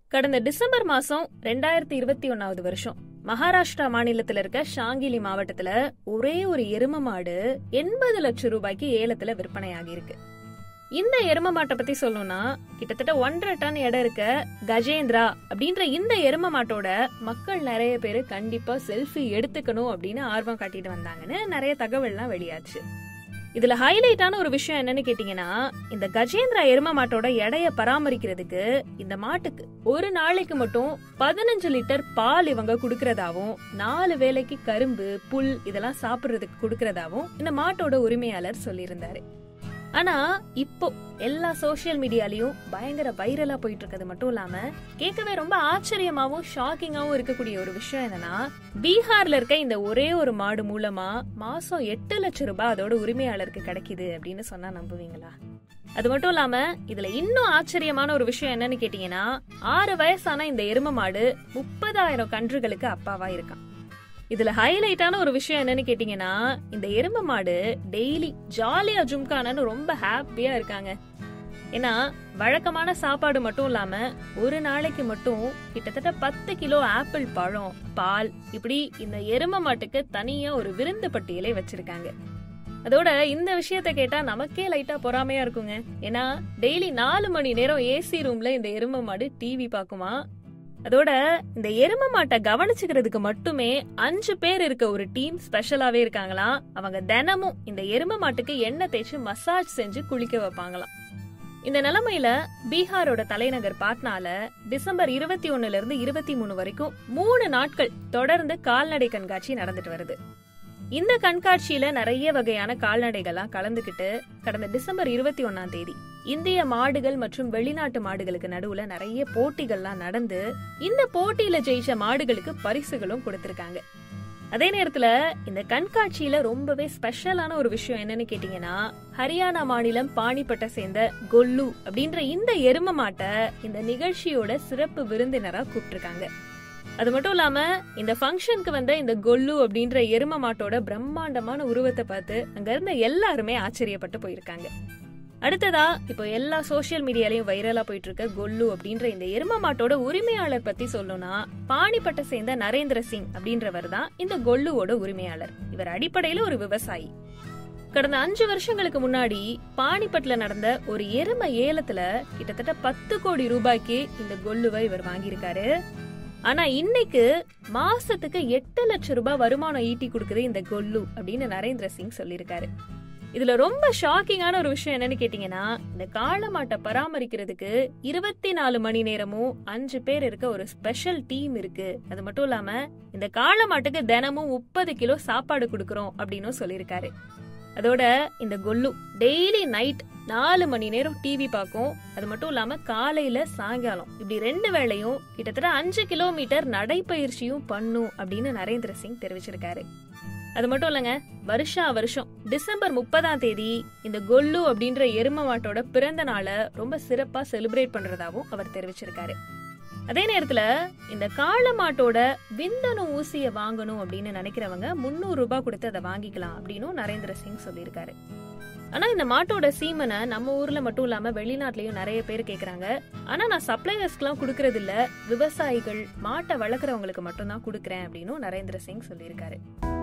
கடந்த டிசம்பர் மாசம் ரெண்டாயிரத்தி இருபத்தி ஒன்னாவது வருஷம் மகாராஷ்டிரா மாநிலத்துல இருக்க ஷாங்கிலி மாவட்டத்துல ஒரே ஒரு எரும மாடு எண்பது லட்சம் ரூபாய்க்கு ஏலத்துல விற்பனையாகி இருக்கு இந்த எரும மாட்டை பத்தி சொல்லணும்னா கிட்டத்தட்ட ஒன்றரை டன் எடை இருக்க கஜேந்திரா அப்படின்ற இந்த எரும மாட்டோட மக்கள் நிறைய பேர் கண்டிப்பா செல்ஃபி எடுத்துக்கணும் அப்படின்னு ஆர்வம் காட்டிட்டு வந்தாங்கன்னு நிறைய தகவல்லாம் வெளியாச்சு இதுல ஹைலைட்டான ஒரு விஷயம் என்னன்னு கேட்டீங்கன்னா இந்த கஜேந்திரா எரும மாட்டோட எடைய பராமரிக்கிறதுக்கு இந்த மாட்டுக்கு ஒரு நாளைக்கு மட்டும் பதினஞ்சு லிட்டர் பால் இவங்க குடுக்கறதாவும் நாலு வேளைக்கு கரும்பு புல் இதெல்லாம் சாப்பிடுறதுக்கு குடுக்கறதாவும் இந்த மாட்டோட உரிமையாளர் சொல்லியிருந்தாரு ஆனா இப்போ எல்லா சோசியல் மீடியாலயும் பயங்கர வைரலா போயிட்டு இருக்கிறது மட்டும் இல்லாம கேட்கவே ரொம்ப ஆச்சரியமாவும் ஷாக்கிங்காவும் இருக்கக்கூடிய ஒரு விஷயம் என்னன்னா பீகார்ல இருக்க இந்த ஒரே ஒரு மாடு மூலமா மாசம் எட்டு லட்சம் ரூபாய் அதோட உரிமையாளருக்கு கிடைக்குது அப்படின்னு சொன்னா நம்புவீங்களா அது மட்டும் இல்லாம இதுல இன்னும் ஆச்சரியமான ஒரு விஷயம் என்னன்னு கேட்டீங்கன்னா ஆறு வயசான இந்த எரும மாடு முப்பதாயிரம் கன்றுகளுக்கு அப்பாவா இருக்கான் இதுல ஹைலைட்டான ஒரு விஷயம் என்னன்னு கேட்டீங்கன்னா இந்த எரும மாடு டெய்லி ஜாலியா ஜும்கானு ரொம்ப ஹாப்பியா இருக்காங்க ஏன்னா வழக்கமான சாப்பாடு மட்டும் இல்லாம ஒரு நாளைக்கு மட்டும் கிட்டத்தட்ட பத்து கிலோ ஆப்பிள் பழம் பால் இப்படி இந்த எரும மாட்டுக்கு தனியா ஒரு விருந்து பட்டியலை வச்சிருக்காங்க அதோட இந்த விஷயத்த கேட்டா நமக்கே லைட்டா பொறாமையா இருக்குங்க ஏன்னா டெய்லி நாலு மணி நேரம் ஏசி ரூம்ல இந்த எரும மாடு டிவி பாக்குமா அதோட இந்த எரும மாட்டை கவனிச்சுக்கிறதுக்கு மட்டுமே அஞ்சு பேர் இருக்க ஒரு டீம் ஸ்பெஷலாவே இருக்காங்களாம் அவங்க தினமும் இந்த எரும மாட்டுக்கு எண்ணெய் தேய்ச்சி மசாஜ் செஞ்சு குளிக்க வைப்பாங்களாம் இந்த நிலைமையில பீகாரோட தலைநகர் பாட்னால டிசம்பர் இருபத்தி ஒண்ணுல இருந்து இருபத்தி மூணு வரைக்கும் மூணு நாட்கள் தொடர்ந்து கால்நடை கண்காட்சி நடந்துட்டு வருது இந்த கண்காட்சியில நிறைய வகையான கால்நடைகள்லாம் கலந்துகிட்டு கடந்த டிசம்பர் இருபத்தி ஒன்னாம் தேதி இந்திய மாடுகள் மற்றும் வெளிநாட்டு மாடுகளுக்கு நடுவுல நிறைய போட்டிகள்லாம் நடந்து இந்த போட்டியில ஜெயிச்ச மாடுகளுக்கு பரிசுகளும் கொடுத்திருக்காங்க அதே நேரத்துல இந்த கண்காட்சியில ரொம்பவே ஸ்பெஷலான ஒரு விஷயம் என்னன்னு கேட்டீங்கன்னா ஹரியானா மாநிலம் பாணிப்பட்டை சேர்ந்த கொல்லு அப்படின்ற இந்த எரும மாட்டை இந்த நிகழ்ச்சியோட சிறப்பு விருந்தினரா கூப்பிட்டிருக்காங்க அது மட்டும் இல்லாம இந்த ஃபங்க்ஷனுக்கு வந்த இந்த கொல்லு அப்படின்ற எரும மாட்டோட பிரம்மாண்டமான உருவத்தை பார்த்து அங்க இருந்த எல்லாருமே ஆச்சரியப்பட்டு போயிருக்காங்க அடுத்ததா இப்போ எல்லா சோசியல் மீடியாலயும் வைரலா போயிட்டு இருக்க கொல்லு அப்படின்ற இந்த எரும மாட்டோட உரிமையாளர் பத்தி சொல்லணும்னா பாணிப்பட்டை சேர்ந்த நரேந்திர சிங் அப்படின்றவர் தான் இந்த கொல்லுவோட உரிமையாளர் இவர் அடிப்படையில ஒரு விவசாயி கடந்த அஞ்சு வருஷங்களுக்கு முன்னாடி பாணிப்பட்ல நடந்த ஒரு எரும ஏலத்துல கிட்டத்தட்ட பத்து கோடி ரூபாய்க்கு இந்த கொல்லுவை இவர் வாங்கியிருக்காரு ஆனா இன்னைக்கு மாசத்துக்கு எட்டு லட்சம் ரூபாய் வருமானம் ஈட்டி கொடுக்குது இந்த கொல்லு அப்படின்னு நரேந்திர சிங் சொல்லியிருக்காரு இதுல ரொம்ப ஷாக்கிங்கான ஒரு விஷயம் என்னன்னு கேட்டீங்கன்னா இந்த காளமாட்டை பராமரிக்கிறதுக்கு இருபத்தி நாலு மணி நேரமும் அஞ்சு பேர் இருக்க ஒரு ஸ்பெஷல் டீம் இருக்கு அது மட்டும் இல்லாம இந்த காளமாட்டுக்கு தினமும் முப்பது கிலோ சாப்பாடு கொடுக்கறோம் அப்படின்னு சொல்லியிருக்காரு அதோட இந்த கொல்லு டெய்லி நைட் நாலு மணி நேரம் டிவி பார்க்கும் அது மட்டும் இல்லாம காலையில சாயங்காலம் இப்படி ரெண்டு வேளையும் கிட்டத்தட்ட அஞ்சு கிலோமீட்டர் நடைப்பயிற்சியும் பண்ணும் அப்படின்னு நரேந்திர சிங் தெரிவிச்சிருக்காரு அது மட்டும் இல்லைங்க வருஷா வருஷம் டிசம்பர் முப்பதாம் தேதி இந்த கொல்லு அப்படின்ற எரும மாட்டோட பிறந்த நாளை ரொம்ப சிறப்பா செலிப்ரேட் பண்றதாவும் அவர் தெரிவிச்சிருக்காரு அதே நேரத்துல இந்த காள மாட்டோட விந்தணு ஊசிய வாங்கணும் அப்படின்னு நினைக்கிறவங்க முன்னூறு ரூபாய் கொடுத்து அதை வாங்கிக்கலாம் அப்படின்னு நரேந்திர சிங் சொல்லியிருக்காரு ஆனா இந்த மாட்டோட சீமனை நம்ம ஊர்ல மட்டும் இல்லாம வெளிநாட்டுலயும் நிறைய பேர் கேக்குறாங்க ஆனா நான் சப்ளையர்ஸ்க்குலாம் கொடுக்கறது இல்ல விவசாயிகள் மாட்டை வளர்க்குறவங்களுக்கு மட்டும் தான் கொடுக்குறேன் அப்படின்னு நரேந்திர சிங் சொல்லியிருக்காரு